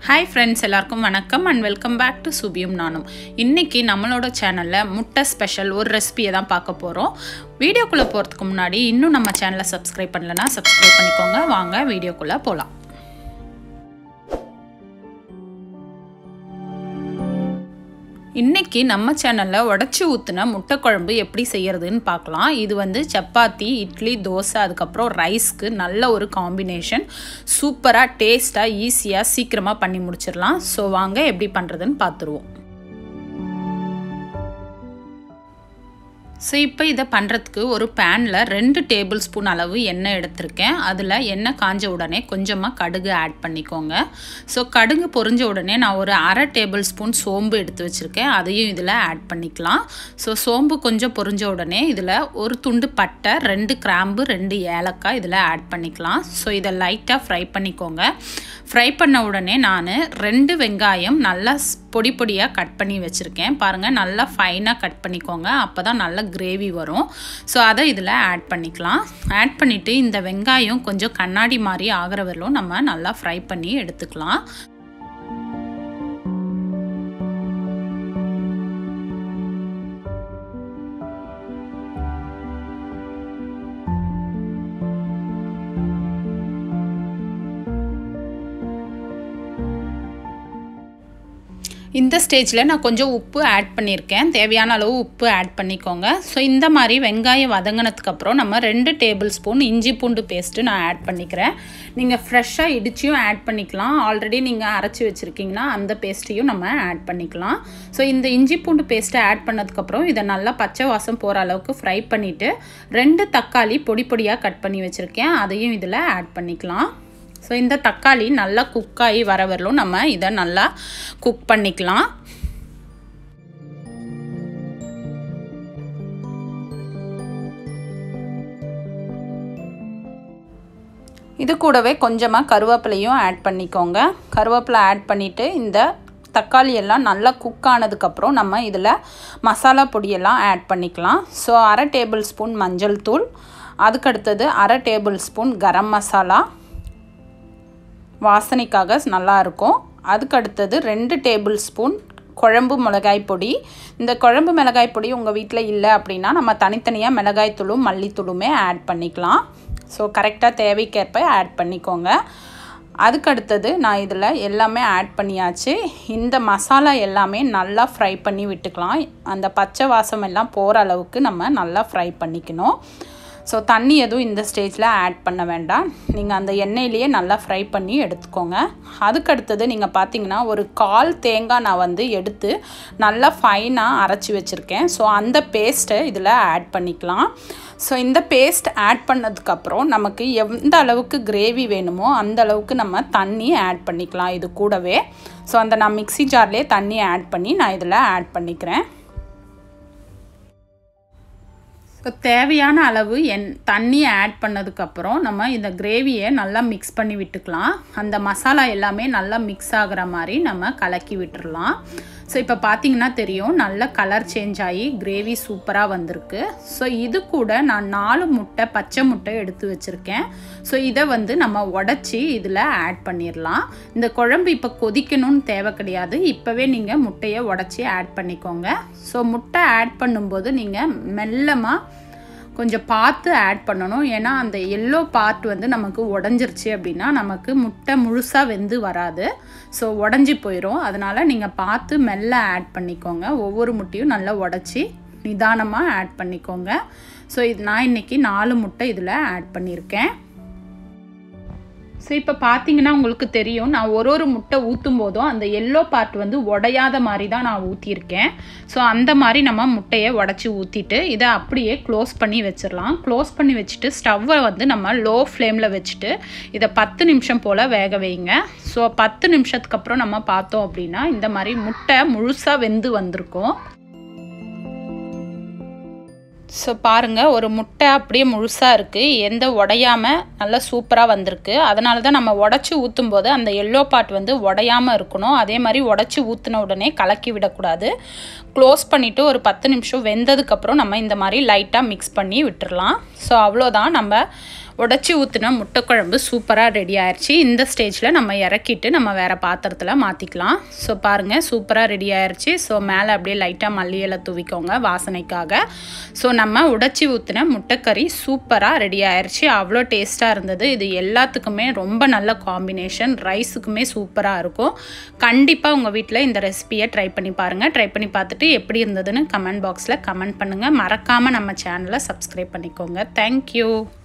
hi friends எல்லாருக்கும் வணக்கம் and welcome back to சுபியும் நானும் இன்றைக்கி நம்மளோட சேனலில் முட்டை ஸ்பெஷல் ஒரு ரெசிபியை தான் பார்க்க போகிறோம் வீடியோக்குள்ளே போகிறதுக்கு முன்னாடி இன்னும் நம்ம சேனலை சப்ஸ்கிரைப் பண்ணலன்னா சப்ஸ்கிரைப் பண்ணிக்கோங்க வாங்க வீடியோக்குள்ளே போகலாம் இன்றைக்கி நம்ம சேனலில் உடச்சி ஊற்றின முட்டை குழம்பு எப்படி செய்கிறதுன்னு பார்க்கலாம் இது வந்து சப்பாத்தி இட்லி தோசை அதுக்கப்புறம் ரைஸ்க்கு நல்ல ஒரு காம்பினேஷன் சூப்பராக டேஸ்ட்டாக ஈஸியாக சீக்கிரமாக பண்ணி முடிச்சிடலாம் ஸோ வாங்க எப்படி பண்ணுறதுன்னு பார்த்துருவோம் ஸோ இப்போ இதை பண்ணுறதுக்கு ஒரு பேனில் ரெண்டு டேபிள் ஸ்பூன் அளவு எண்ணெய் எடுத்திருக்கேன் அதில் எண்ணெய் காஞ்ச உடனே கொஞ்சமாக கடுகு ஆட் பண்ணிக்கோங்க ஸோ கடுகு பொரிஞ்ச உடனே நான் ஒரு அரை டேபிள் ஸ்பூன் சோம்பு எடுத்து வச்சுருக்கேன் அதையும் இதில் ஆட் பண்ணிக்கலாம் ஸோ சோம்பு கொஞ்சம் பொரிஞ்ச உடனே இதில் ஒரு துண்டு பட்டை ரெண்டு கிராம்பு ரெண்டு ஏலக்காய் இதில் ஆட் பண்ணிக்கலாம் ஸோ இதை லைட்டாக ஃப்ரை பண்ணிக்கோங்க ஃப்ரை பண்ண உடனே நான் ரெண்டு வெங்காயம் நல்லா பொடி பொடியாக கட் பண்ணி வச்சுருக்கேன் பாருங்கள் நல்லா ஃபைனாக கட் பண்ணிக்கோங்க அப்போ தான் நல்லா கிரேவி வரும் ஸோ அதை இதில் ஆட் பண்ணிக்கலாம் ஆட் பண்ணிவிட்டு இந்த வெங்காயம் கொஞ்சம் கண்ணாடி மாதிரி ஆகிற வரலும் நம்ம நல்லா ஃப்ரை பண்ணி எடுத்துக்கலாம் இந்த ஸ்டேஜில் நான் கொஞ்சம் உப்பு ஆட் பண்ணியிருக்கேன் தேவையான அளவு உப்பு ஆட் பண்ணிக்கோங்க ஸோ இந்த மாதிரி வெங்காயம் வதங்கினதுக்கப்புறம் நம்ம ரெண்டு டேபிள் ஸ்பூன் இஞ்சி பூண்டு பேஸ்ட்டு நான் ஆட் பண்ணிக்கிறேன் நீங்கள் ஃப்ரெஷ்ஷாக இடிச்சியும் ஆட் பண்ணிக்கலாம் ஆல்ரெடி நீங்கள் அரைச்சி வச்சுருக்கீங்கன்னா அந்த பேஸ்ட்டையும் நம்ம ஆட் பண்ணிக்கலாம் ஸோ இந்த இஞ்சி பூண்டு பேஸ்ட்டை ஆட் பண்ணதுக்கப்புறம் இதை நல்லா பச்சை வாசம் போகிற அளவுக்கு ஃப்ரை பண்ணிவிட்டு ரெண்டு தக்காளி பொடி பொடியாக கட் பண்ணி வச்சுருக்கேன் அதையும் இதில் ஆட் பண்ணிக்கலாம் ஸோ இந்த தக்காளி நல்லா குக் ஆகி வர வரலும் நம்ம இதை நல்லா குக் பண்ணிக்கலாம் இது கூடவே கொஞ்சமாக கருவேப்பிலையும் ஆட் பண்ணிக்கோங்க கருவேப்பிலை ஆட் பண்ணிவிட்டு இந்த தக்காளி எல்லாம் நல்லா குக் ஆனதுக்கப்புறம் நம்ம இதில் மசாலா பொடியெல்லாம் ஆட் பண்ணிக்கலாம் ஸோ அரை டேபிள் ஸ்பூன் மஞ்சள் தூள் அதுக்கடுத்தது அரை டேபிள் ஸ்பூன் கரம் மசாலா வாசனைக்காக நல்லாயிருக்கும் அதுக்கு அடுத்தது ரெண்டு டேபிள் ஸ்பூன் குழம்பு மிளகாய் பொடி இந்த குழம்பு மிளகாய் பொடி உங்கள் வீட்டில் இல்லை அப்படின்னா நம்ம தனித்தனியாக மிளகாய் தூளும் மல்லித்தூளுமே ஆட் பண்ணிக்கலாம் ஸோ கரெக்டாக தேவைக்கேற்ப ஆட் பண்ணிக்கோங்க அதுக்கு அடுத்தது நான் இதில் எல்லாமே ஆட் பண்ணியாச்சு இந்த மசாலா எல்லாமே நல்லா ஃப்ரை பண்ணி விட்டுக்கலாம் அந்த பச்சை வாசம் எல்லாம் போகிற அளவுக்கு நம்ம நல்லா ஃப்ரை பண்ணிக்கணும் ஸோ தண்ணி எதுவும் இந்த ஸ்டேஜில் ஆட் பண்ண வேண்டாம் நீங்கள் அந்த எண்ணெயிலேயே நல்லா ஃப்ரை பண்ணி எடுத்துக்கோங்க அதுக்கடுத்தது நீங்கள் பார்த்தீங்கன்னா ஒரு கால் தேங்காய் நான் வந்து எடுத்து நல்லா ஃபைனாக அரைச்சி வச்சுருக்கேன் ஸோ அந்த பேஸ்ட்டை இதில் ஆட் பண்ணிக்கலாம் ஸோ இந்த பேஸ்ட் ஆட் பண்ணதுக்கப்புறம் நமக்கு எந்த அளவுக்கு கிரேவி வேணுமோ அந்த அளவுக்கு நம்ம தண்ணி ஆட் பண்ணிக்கலாம் இது கூடவே ஸோ அந்த நான் மிக்சி ஜார்லேயே தண்ணி ஆட் பண்ணி நான் இதில் ஆட் பண்ணிக்கிறேன் ஸோ தேவையான அளவு என் தண்ணியை ஆட் பண்ணதுக்கப்புறம் நம்ம இந்த கிரேவியை நல்லா மிக்ஸ் பண்ணி விட்டுக்கலாம் அந்த மசாலா எல்லாமே நல்லா மிக்ஸ் ஆகிற மாதிரி நம்ம கலக்கி விட்டுடலாம் ஸோ இப்போ பார்த்தீங்கன்னா தெரியும் நல்ல கலர் சேஞ்ச் ஆகி கிரேவி சூப்பராக வந்திருக்கு ஸோ இது கூட நான் நாலு முட்டை பச்சை முட்டை எடுத்து வச்சுருக்கேன் ஸோ இதை வந்து நம்ம உடச்சி இதில் ஆட் பண்ணிடலாம் இந்த குழம்பு இப்போ கொதிக்கணும்னு தேவை கிடையாது இப்போவே நீங்கள் முட்டையை உடச்சி ஆட் பண்ணிக்கோங்க ஸோ முட்டை ஆட் பண்ணும்போது நீங்கள் மெல்லமாக கொஞ்சம் பார்த்து ஆட் பண்ணணும் ஏன்னா அந்த எல்லோ பார்ட் வந்து நமக்கு உடஞ்சிருச்சு அப்படின்னா நமக்கு முட்டை முழுசாக வெந்து வராது ஸோ உடஞ்சி போயிடும் அதனால் நீங்கள் பார்த்து மெல்ல ஆட் பண்ணிக்கோங்க ஒவ்வொரு முட்டையும் நல்லா உடச்சி நிதானமாக ஆட் பண்ணிக்கோங்க ஸோ இது நான் இன்றைக்கி நாலு முட்டை இதில் ஆட் பண்ணியிருக்கேன் ஸோ இப்போ பார்த்தீங்கன்னா உங்களுக்கு தெரியும் நான் ஒரு ஒரு முட்டை ஊற்றும் போதும் அந்த எல்லோ பார்ட் வந்து உடையாத மாதிரி தான் நான் ஊற்றியிருக்கேன் ஸோ அந்த மாதிரி நம்ம முட்டையை உடச்சி ஊற்றிட்டு இதை அப்படியே க்ளோஸ் பண்ணி வச்சிடலாம் க்ளோஸ் பண்ணி வச்சுட்டு ஸ்டவ்வை வந்து நம்ம லோ ஃப்ளேமில் வச்சுட்டு இதை பத்து நிமிஷம் போல் வேக வைங்க ஸோ பத்து நிமிஷத்துக்கு அப்புறம் நம்ம பார்த்தோம் அப்படின்னா இந்த மாதிரி முட்டை முழுசாக வெந்து வந்திருக்கும் ஸோ பாருங்கள் ஒரு முட்டை அப்படியே முழுசாக இருக்குது எந்த உடையாமல் நல்லா சூப்பராக வந்திருக்கு அதனால தான் நம்ம உடச்சி ஊற்றும் போது அந்த எல்லோ பார்ட் வந்து உடையாமல் இருக்கணும் அதே மாதிரி உடச்சி ஊற்றின உடனே கலக்கி விடக்கூடாது க்ளோஸ் பண்ணிவிட்டு ஒரு பத்து நிமிஷம் வெந்ததுக்கப்புறம் நம்ம இந்த மாதிரி லைட்டாக மிக்ஸ் பண்ணி விட்டுறலாம் ஸோ அவ்வளோதான் நம்ம உடச்சி ஊற்றின முட்டைக்குழம்பு சூப்பராக ரெடி ஆயிடுச்சு இந்த ஸ்டேஜில் நம்ம இறக்கிட்டு நம்ம வேறு பாத்திரத்தில் மாற்றிக்கலாம் ஸோ பாருங்கள் சூப்பராக ரெடி ஆயிடுச்சு ஸோ மேலே அப்படியே லைட்டாக மல்லியலை தூவிக்கோங்க வாசனைக்காக ஸோ நம்ம உடச்சி ஊற்றின முட்டைக்கறி சூப்பராக ரெடி ஆயிடுச்சு அவ்வளோ டேஸ்ட்டாக இருந்தது இது எல்லாத்துக்குமே ரொம்ப நல்ல காம்பினேஷன் ரைஸுக்குமே சூப்பராக இருக்கும் கண்டிப்பாக உங்கள் வீட்டில் இந்த ரெசிபியை ட்ரை பண்ணி பாருங்கள் ட்ரை பண்ணி பார்த்துட்டு எப்படி இருந்ததுன்னு கமெண்ட் பாக்ஸில் கமெண்ட் பண்ணுங்கள் மறக்காமல் நம்ம சேனலை சப்ஸ்கிரைப் பண்ணிக்கோங்க தேங்க்யூ